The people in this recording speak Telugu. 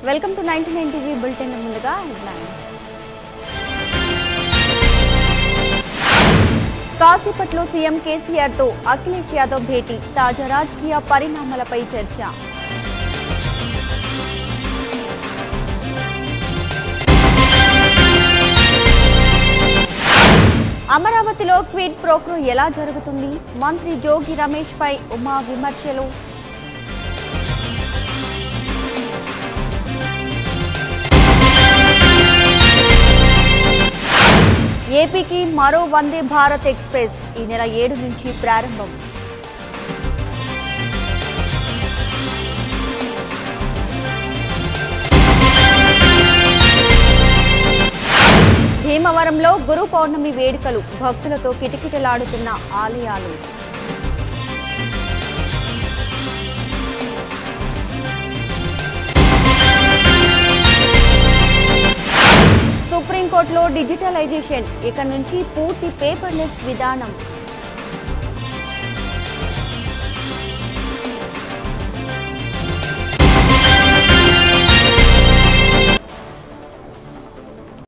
welcome to ninety nine TV bulletin ముందుగా హెడ్లైన్స్ కాసేపట్లో సీఎం కేసీఆర్ తో అఖిలేష్ యాదవ్ భేటీ తాజా రాజకీయ పరిణామాలపై చర్చ అమరావతిలో క్విడ్ ప్రోక్రో ఎలా జరుగుతుంది మంత్రి జోగి రమేష్ పై ఉమా విమర్శలు ఏపీకి మరో వందే భారత్ ఎక్స్ప్రెస్ ఈ నెల ఏడు నుంచి ప్రారంభం భీమవరంలో గురు పౌర్ణమి వేడుకలు భక్తులతో కిటకిటలాడుతున్న ఆలయాలు సుప్రీంకోర్టులో డిజిటలైజేషన్ ఇక నుంచి పూర్తి పేపర్లెస్ విధానం